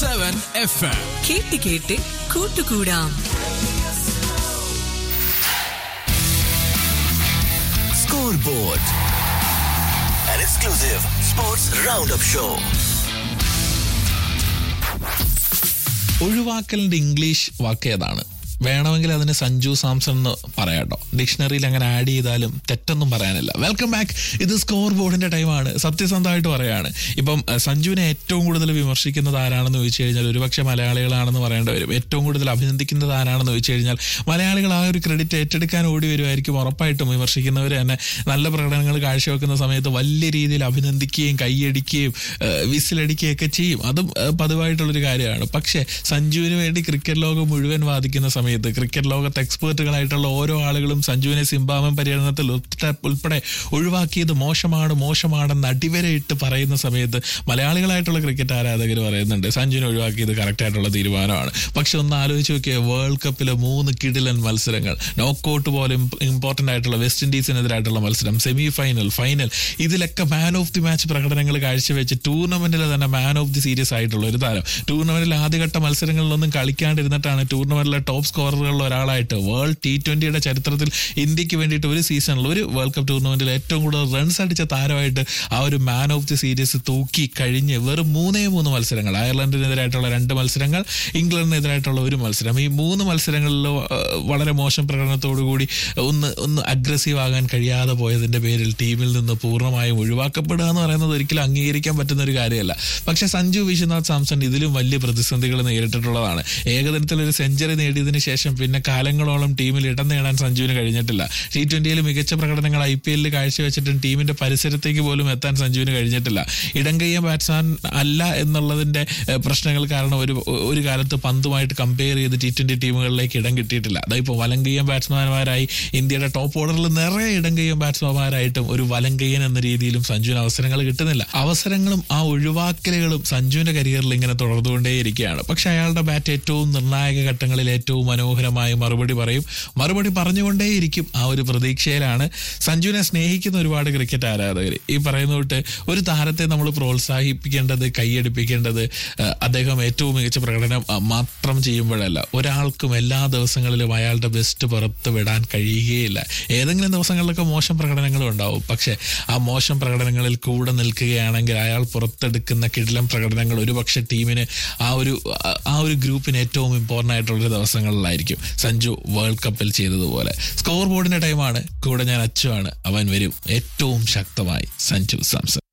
Seven F M കേട്ട് കേട്ട് കൂട്ടുകൂടാം Scoreboard, an exclusive sports roundup show. ഒഴിവാക്കലിന്റെ ഇംഗ്ലീഷ് വാക്ക് ഏതാണ് വേണമെങ്കിൽ അതിന് സഞ്ജു സാംസൺ എന്ന് പറയാട്ടോ ഡിക്ഷണറിയിൽ അങ്ങനെ ആഡ് ചെയ്താലും തെറ്റൊന്നും പറയാനില്ല വെൽക്കം ബാക്ക് ഇത് സ്കോർ ബോർഡിന്റെ ടൈമാണ് സത്യസന്ധമായിട്ട് പറയാണ് ഇപ്പം അഹ്, സഞ്ജുവിനെ ഏറ്റവും കൂടുതൽ വിമർശിക്കുന്നത് ആരാണെന്ന് ചോദിച്ചു കഴിഞ്ഞാൽ ഒരുപക്ഷെ മലയാളികളാണെന്ന് പറയേണ്ടി വരും ഏറ്റവും കൂടുതൽ അഭിനന്ദിക്കുന്നത് ആരാണെന്ന് ചോദിച്ചു കഴിഞ്ഞാൽ മലയാളികൾ ആ ഒരു ക്രെഡിറ്റ് ഏറ്റെടുക്കാൻ ഓടി വരുമായിരിക്കും ഉറപ്പായിട്ടും വിമർശിക്കുന്നവർ തന്നെ നല്ല പ്രകടനങ്ങൾ കാഴ്ചവെക്കുന്ന സമയത്ത് വലിയ രീതിയിൽ അഭിനന്ദിക്കുകയും കൈയടിക്കുകയും ഏഹ്, വിസിലടിക്കുകയും ഒക്കെ ചെയ്യും അതും ഏഹ്, പതിവായിട്ടുള്ളൊരു കാര്യമാണ് പക്ഷേ സഞ്ജുവിന് വേണ്ടി ക്രിക്കറ്റ് ലോകം മുഴുവൻ വാദിക്കുന്ന സമയത്ത് ക്രിക്കറ്റ് ലോകത്ത് എക്സ്പേർട്ടുകളായിട്ടുള്ള ഓരോ ആളുകളും സഞ്ജുവിനെ സിംബാമൻ പര്യടനത്തിൽ ഉൾപ്പെടെ ഉൾപ്പെടെ ഒഴിവാക്കിയത് മോശമാണ് മോശമാണെന്ന് അടിവരയിട്ട് പറയുന്ന സമയത്ത് മലയാളികളായിട്ടുള്ള ക്രിക്കറ്റ് ആരാധകർ പറയുന്നുണ്ട് സഞ്ജുവിനെ ഒഴിവാക്കിയത് കറക്റ്റ് ആയിട്ടുള്ള തീരുമാനമാണ് പക്ഷെ ഒന്ന് ആലോചിച്ച് നോക്കിയേ വേൾഡ് കപ്പിലെ മൂന്ന് കിടിലൻ മത്സരങ്ങൾ നോക്കൌട്ട് പോലെ ഇമ്പോർട്ടന്റ് ആയിട്ടുള്ള വെസ്റ്റ് ഇൻഡീസിനെതിരായിട്ടുള്ള മത്സരം സെമി ഫൈനൽ ഫൈനൽ ഇതിലൊക്കെ മാൻ ഓഫ് ദി മാച്ച് പ്രകടനങ്ങൾ കാഴ്ചവെച്ച് ടൂർണമെന്റിൽ തന്നെ മാൻ ഓഫ് ദി സീരീസ് ആയിട്ടുള്ള ഒരു താരം ടൂർണമെന്റിൽ ആദ്യഘട്ട മത്സരങ്ങളിലൊന്നും കളിക്കാണ്ടിരുന്നിട്ടാണ് ടൂർണമെന്റിലെ ടോപ്പ് സ്കോററുകളിൽ ഒരാളായിട്ട് വേൾഡ് ടി ട്വന്റിയുടെ ചരിത്രത്തിൽ ഇന്ത്യക്ക് വേണ്ടിയിട്ട് ഒരു സീസണിൽ ഒരു വേൾഡ് കപ്പ് ടൂർണമെന്റിൽ ഏറ്റവും കൂടുതൽ റൺസ് അടിച്ച താരമായിട്ട് ആ ഒരു മാൻ ഓഫ് ദി സീരീസ് തൂക്കി കഴിഞ്ഞ് വെറും മൂന്നേ മൂന്ന് മത്സരങ്ങൾ അയർലൻഡിനെതിരായിട്ടുള്ള രണ്ട് മത്സരങ്ങൾ ഇംഗ്ലണ്ടിനെതിരായിട്ടുള്ള ഒരു മത്സരം ഈ മൂന്ന് മത്സരങ്ങളിൽ വളരെ മോശം പ്രകടനത്തോടുകൂടി ഒന്ന് ഒന്ന് അഗ്രസീവ് ആകാൻ കഴിയാതെ പോയതിന്റെ പേരിൽ ടീമിൽ നിന്ന് പൂർണ്ണമായും ഒഴിവാക്കപ്പെടുക എന്ന് പറയുന്നത് ഒരിക്കലും അംഗീകരിക്കാൻ പറ്റുന്ന ഒരു കാര്യമല്ല പക്ഷേ സഞ്ജു വിശ്വനാഥ് സാംസൺ ഇതിലും വലിയ പ്രതിസന്ധികൾ നേരിട്ടിട്ടുള്ളതാണ് ഏകദിനത്തിൽ ഒരു സെഞ്ചുറി നേടിയതിനു ശേഷം പിന്നെ കാലങ്ങളോളം ടീമിൽ ഇടം നേടാൻ സഞ്ജുവിന് കഴിഞ്ഞിട്ടില്ല ടി ട്വന്റിയിൽ മികച്ച പ്രകടനങ്ങൾ ഐ പി എല്ലിൽ കാഴ്ചവെച്ചിട്ടും ടീമിന്റെ പരിസരത്തേക്ക് പോലും എത്താൻ സഞ്ജുവിന് കഴിഞ്ഞിട്ടില്ല ഇടംകയ്യ ബാറ്റ്സ്മാൻ അല്ല എന്നുള്ളതിന്റെ ഏഹ്, പ്രശ്നങ്ങൾ കാരണം ഒരു ഒരു കാലത്ത് പന്തുമായിട്ട് കമ്പയർ ചെയ്ത് ടി ട്വന്റി ടീമുകളിലേക്ക് ഇടം കിട്ടിയിട്ടില്ല അതായത് വലങ്കയ്യം ബാറ്റ്സ്മാൻമാരായി ഇന്ത്യയുടെ ടോപ്പ് ഓർഡറിൽ നിറയെ ഇടംകയ്യം ബാറ്റ്സ്മാൻമാരായിട്ടും ഒരു വലങ്കയ്യൻ എന്ന രീതിയിലും സഞ്ജുവിന് അവസരങ്ങൾ കിട്ടുന്നില്ല അവസരങ്ങളും ആ ഒഴിവാക്കലുകളും സഞ്ജുവിന്റെ കരിയറിൽ ഇങ്ങനെ തുടർന്നുകൊണ്ടേയിരിക്കുകയാണ് പക്ഷെ അയാളുടെ ബാറ്റ് ഏറ്റവും നിർണായക ഘട്ടങ്ങളിൽ ഏറ്റവും മനോഹരമായി മറുപടി പറയും മറുപടി പറഞ്ഞുകൊണ്ടേയിരിക്കും ആ ഒരു പ്രതീക്ഷയിലാണ് സഞ്ജുവിനെ സ്നേഹിക്കുന്ന ഒരുപാട് ക്രിക്കറ്റ് ആരാധകർ ഈ പറയുന്ന തൊട്ട് ഒരു താരത്തെ നമ്മൾ പ്രോത്സാഹിപ്പിക്കേണ്ടത് കൈയടിപ്പിക്കേണ്ടത് ആ, അദ്ദേഹം ഏറ്റവും മികച്ച പ്രകടനം ആ, മാത്രം ചെയ്യുമ്പോഴല്ല ഒരാൾക്കും എല്ലാ ദിവസങ്ങളിലും അയാളുടെ ബെസ്റ്റ് പുറത്ത് വിടാൻ കഴിയുകയില്ല ഏതെങ്കിലും ദിവസങ്ങളിലൊക്കെ മോശം പ്രകടനങ്ങളും ഉണ്ടാവും പക്ഷേ ആ മോശം പ്രകടനങ്ങളിൽ കൂടെ നിൽക്കുകയാണെങ്കിൽ അയാൾ പുറത്തെടുക്കുന്ന കിടിലം പ്രകടനങ്ങൾ ഒരുപക്ഷെ ടീമിന് ആ ഒരു ആ- ആ ഒരു ഗ്രൂപ്പിന് ഏറ്റവും ഇമ്പോർട്ടൻ്റ് ആയിട്ടുള്ള ദിവസങ്ങളിലായിരിക്കും സഞ്ജു വേൾഡ് കപ്പിൽ ചെയ്തതുപോലെ സ്കോർ ബോർഡിന്റെ ടൈമാണ് കൂടെ ഞാൻ അച്ചുവാണ് അവൻ വരും ഏറ്റവും ശക്തമായി സഞ്ജു സാംസൺ